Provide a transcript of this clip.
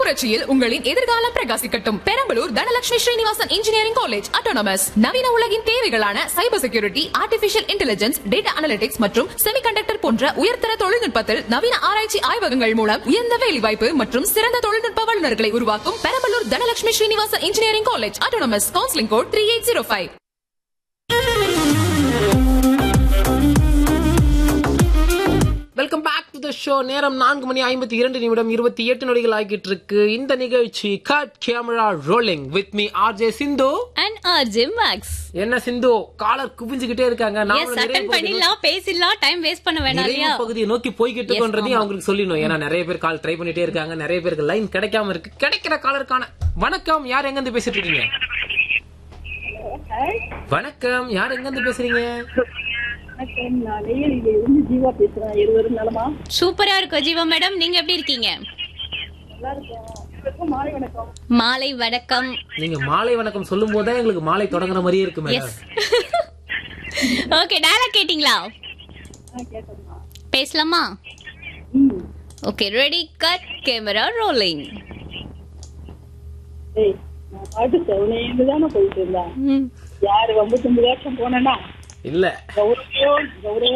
புரட்சியில் உங்களின் எதிர்காலம் பிரகாசிக்கட்டும் Perambalur Dhanalakshmi Srinivasan engineering college autonomous நவீன உலகின் தேவைகளான cyber security artificial intelligence data analytics மற்றும் செமிகண்டக்டர் போன்ற உயர்தர தொழில்நுட்பத்தில் நவீன ஆராய்ச்சி ஆய்வகங்கள் மூலம் உயர்ந்த வேலைவாய்ப்பு மற்றும் சிறந்த தொழில்நுட்ப வல்லுநர்களை உருவாக்கும் Perambalur Dhanalakshmi Srinivasan engineering college autonomous counselling code three eight zero five welcome back to the show நேரம் நான்கு மணி ஐம்பத்தி இரண்டு நிமிடம் இருபத்தி எட்டு நொடிகள் ஆகிட்டு இருக்கு இந்த நிகழ்ச்சி cut camera rolling with me RJ Sindhu and RJ Max என்ன சிந்து காலர் குவிஞ்சுகிட்டே இருக்காங்க எஸ் நாமளும் நிறைவு அட்டன் பகுதி பண்ணிடலாம் பேசிடலாம் டைம் வேஸ்ட் பண்ண வேணாம் நிறைவு இல்லையா பகுதியை நோக்கி போய்கிட்டு Yes, இருக்கோன்றதையும் ஆமா. அவங்களுக்கு சொல்லணும் ஏன்னா நிறைய பேர் கால் ட்ரை பண்ணிட்டே இருக்காங்க நிறைய பேருக்கு லைன் கிடைக்காம இருக்கு கிடைக்கிற காலருக்கான வணக்கம் யார் எங்க இருந்து பேசிட்டு இருக்கீங்க வணக்கம் யார் எங்க இருந்து பேசுறீங்க வணக்கம் நான் நெய்யலியில இருந்து ஜீவா பேசுறேன் இருவரும் நலமா சூப்பரா இருக்கும் ஜீவா மேடம் நீங்க எப்படி இருக்கீங்க நல்லா இருக்கோம் இருவருக்கும் மாலை வணக்கம் மாலை வணக்கம் நீங்க மாலை வணக்கம் சொல்லும் போதுதான் எங்களுக்கு மாலை தொடங்குற மாதிரியே இருக்கு மேடம் எஸ் ஓகே டயலாக் கேட்டிங்களா ஆ கேட்டோம்மா பேசலாமா ம் okay ready cut camera rolling ஏய் நான் பாட்டு செவனேன்னு தானே போயிட்டு இருந்தேன் யாரு வம்பு தும்பு வேஷம் போனேன்னா இல்ல கௌரவியோ கௌரவ